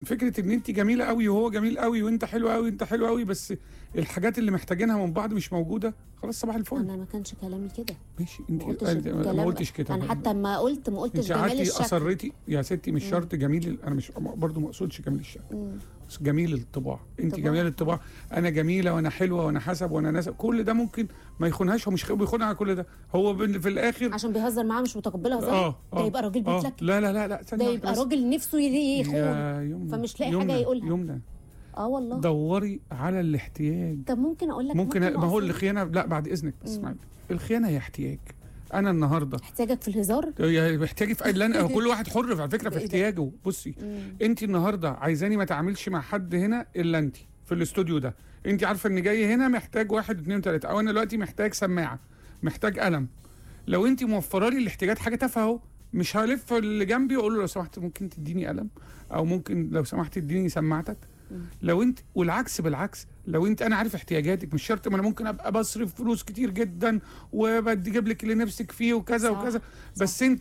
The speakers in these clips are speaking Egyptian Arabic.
فكره ان انت جميله قوي وهو جميل قوي وانت حلو قوي وانت حلو قوي بس الحاجات اللي محتاجينها من بعض مش موجوده خلاص صباح الفل انا ما كانش كلامي كده ماشي انت ما قلتش أنت- ما الكلام- قلتش كده انا حتى ما قلت ما قلتش انت جمال قعدتي الشكل اصريتي يا ستي مش شرط جميل ال- انا مش برضه ما اقصدش جميل الشكل مم. بس جميل الطباع انت طباع. جميل الطباع انا جميله وانا حلوه وانا حسب وانا نسب كل ده ممكن ما يخونهاش هو مش بيخونها على كل ده هو بن- في الاخر عشان بيهزر معاه مش متقبله هزار اه ده يبقى راجل اه بيتلك لا لا لا لا ثانية ده واحدة يبقى بس. راجل نفسه ي- يخون يا يمنى فمش لاقي حاجة يمنى- يقولها. يمنى اه والله دوري على الاحتياج طب ممكن اقول لك ممكن ما هو أصلاً الخيانه لا بعد اذنك بس مم. اسمعي الخيانه هي احتياج انا النهارده احتياجك في الهزار هي احتياجي في لا أنا- كل واحد حر على فكره في إيه ده؟ احتياجه بصي مم. انت النهارده عايزاني ما اتعاملش مع حد هنا الا انت في الاستوديو ده انت عارفه ان جاي هنا محتاج واحد اتنين تلاته او انا دلوقتي محتاج سماعه محتاج قلم لو انت موفره لي الاحتياجات حاجه تافهه اهو مش هلف اللي جنبي واقول له لو سمحت ممكن تديني قلم او ممكن لو سمحت تديني سماعتك مم. لو انت والعكس بالعكس لو انت انا عارف احتياجاتك مش شرط ما انا ممكن ابقى بصرف فلوس كتير جدا وبدي اجيب لك اللي نفسك فيه وكذا صح، وكذا بس انت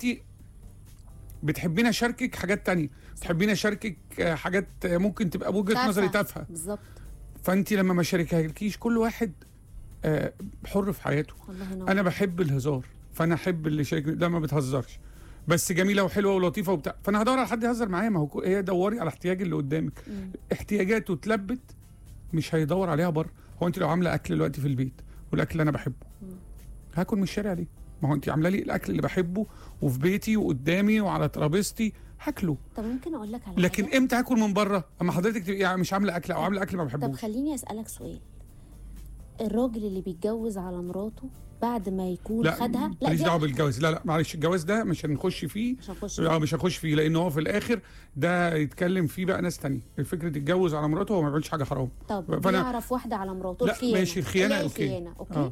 بتحبيني اشاركك حاجات تانية بتحبيني اشاركك آه، حاجات آه، ممكن تبقى بوجهه تافهة. نظري تافهه بالظبط فانت لما ما شاركهالكيش كل واحد آه، حر في حياته الله ينور انا بحب الهزار فانا احب اللي يشاركني ده ما بتهزرش بس جميله وحلوه ولطيفه وبتاع فانا هدور على حد يهزر معايا ما هو كو- هي دوري على احتياج اللي قدامك مم. احتياجاته اتلبت مش هيدور عليها بره هو انت لو عامله اكل دلوقتي في البيت والاكل اللي انا بحبه مم. هاكل من الشارع ليه ما هو انت عامله لي الاكل اللي بحبه وفي بيتي وقدامي وعلى ترابيزتي هاكله طب ممكن اقول لك على لكن حاجة؟ امتى هاكل من بره اما حضرتك تبقي يعني مش عامله اكل او عامله اكل ما طب بحبوش خليني اسالك سؤال الراجل اللي بيتجوز على مراته بعد ما يكون خدها لا ماليش دي دعوه بالجواز لا لا معلش الجواز ده مش هنخش فيه مش هنخش اه مش هخش فيه لان هو في الاخر ده يتكلم فيه بقى ناس تانية فكره يتجوز على مراته هو ما بيعملش حاجه حرام طب فأنا- بيعرف واحده على مراته لا، الخيانه ماشي، الخيانة اللي هي أوكي. الخيانه اوكي آه.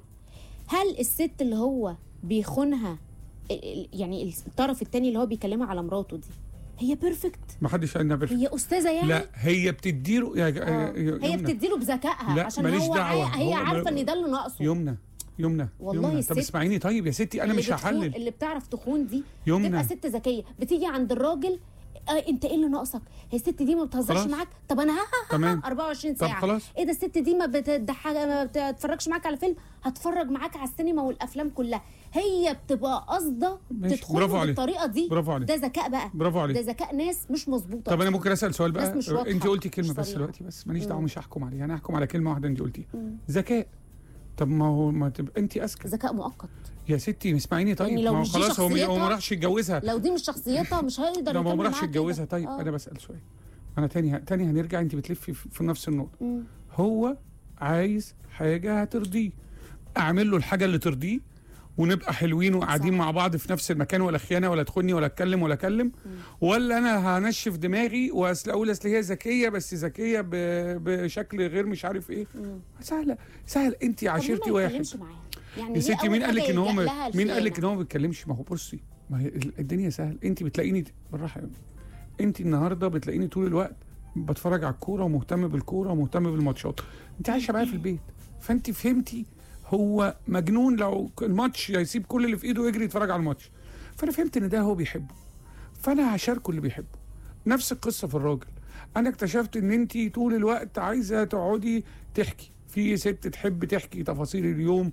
هل الست اللي هو بيخونها ال- ال- يعني الطرف التاني اللي هو بيكلمها على مراته دي هي بيرفكت ما حدش قال انها بيرفكت. هي استاذه يعني لا هي بتديله يا آه. يا- هي يمنى بتديله بذكائها لا، عشان ماليش هو دعوة. عا- هي هو- عارفه ان ده اللي ناقصه يمنى يمنى والله يمنى. الست طب اسمعيني طيب يا ستي انا اللي مش بتخون- هحلل اللي بتعرف تخون دي يمنى. تبقى ست ذكيه بتيجي عند الراجل آه انت ايه اللي ناقصك هي الست دي ما بتهزرش خلاص. معاك طب انا ها ها ها تمام. 24 طب ساعه خلاص. ايه ده الست دي ما بتضحك ما بتتفرجش معاك على فيلم هتفرج معاك على السينما والافلام كلها هي بتبقى قاصده ماشي. تدخل برافو عليك. بالطريقه دي برافو عليك. ده ذكاء بقى برافو ده عليك ذكاء ناس مش مظبوطه طب انا ممكن اسال سؤال بقى ناس مش واضحة، انت قلتي كلمه مش بس صريحة. دلوقتي بس ماليش دعوه مم. مش هحكم عليها انا هحكم على كلمه واحده انت قلتيها مم. ذكاء طب ما هو ما تبقى انت اذكى ذكاء مؤقت يا ستي اسمعيني طيب يعني لو ما هو مش دي خلاص هو هو ما شخصيتها- راحش يتجوزها لو دي مش شخصيتها مش هيقدر ده ما هو يكمل ما راحش معاك يتجوزها كده. طيب آه. انا بسال سؤال انا تاني تاني هنرجع انت بتلفي في في نفس النقطه مم. هو عايز حاجه هترضيه اعمل له الحاجه اللي ترضيه ونبقى حلوين وقاعدين صح. مع بعض في نفس المكان ولا خيانه ولا تخوني ولا اتكلم ولا اكلم ولا انا هنشف دماغي واصل اقول اصل هي ذكيه بس ذكيه ب- بشكل غير مش عارف ايه مم. سهله سهل انت طب ليه عاشرتي ما واحد يتكلمش معاها؟ يعني يا ليه ستي أول مين قال لك حاجة ان هو يلجأ ما- لها مين قال لك الخيانة؟ ان هو ما بيتكلمش ما هو بصي ما هي ال- الدنيا سهل انت بتلاقيني بالراحه يا أمي. انت النهارده بتلاقيني طول الوقت بتفرج على الكوره ومهتم بالكوره ومهتم بالماتشات انت عايشه معايا في البيت فانت فهمتي هو مجنون لو الماتش يسيب كل اللي في ايده ويجري يتفرج على الماتش فانا فهمت ان ده هو بيحبه فانا هشاركه اللي بيحبه نفس القصه في الراجل انا اكتشفت ان انت طول الوقت عايزه تقعدي تحكي في ست تحب تحكي تفاصيل اليوم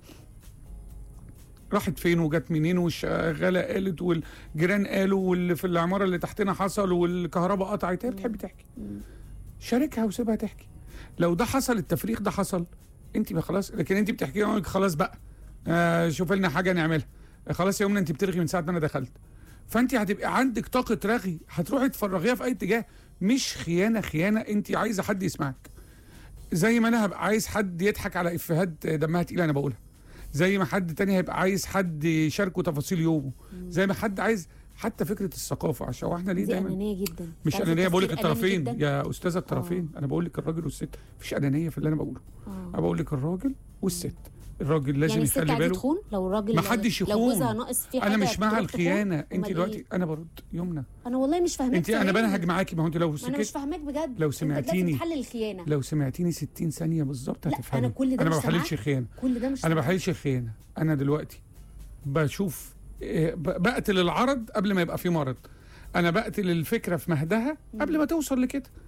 راحت فين وجت منين والشغاله قالت والجيران قالوا واللي في العماره اللي تحتنا حصل والكهرباء قطعت هي بتحب تحكي مم. شاركها وسيبها تحكي لو ده حصل التفريغ ده حصل انت بقى خلاص لكن انت بتحكي لهم خلاص بقى آه شوف لنا حاجه نعملها آه خلاص يا يمنى انت بترغي من ساعه ما انا دخلت فانت هتبقى عندك طاقه رغي هتروحي تفرغيها في اي اتجاه مش خيانه خيانه انت عايزه حد يسمعك زي ما انا هبقى عايز حد يضحك على افيهات دمها تقيله انا بقولها زي ما حد تاني هيبقى عايز حد يشاركه تفاصيل يومه زي ما حد عايز حتى فكره الثقافه عشان هو احنا ليه دي دايما انانيه جدا مش تعرفي انانيه بقول لك التفكير أناني الطرفين جداً؟ يا استاذه الطرفين انا بقول لك الراجل والست مفيش انانيه في اللي انا بقوله آه. انا بقول لك الراجل والست الراجل لازم يعني الست يخلي عايزه باله تخون لو الراجل ما حدش لو يخون. جوزها ناقص فيه انا حاجة مش مع تروح الخيانه تخون؟ انت أمال دلوقتي إيه؟ انا برد يمنى انا والله مش فاهماك انت انا فاهمني. بنهج معاكي ما هو انت لو ما انا مش سكت فاهماك بجد لو انت سمعتيني- لازم تحلل الخيانه لو سمعتيني 60 ثانيه بالظبط لا، هتفهمي أنا كل ده انا ما مش بحللش سامعاك. خيانه كل ده مش انا ما سامعاك. بحللش خيانه انا دلوقتي بشوف إيه، ب- بقتل العرض قبل ما يبقى في مرض انا بقتل الفكره في مهدها قبل ما توصل لكده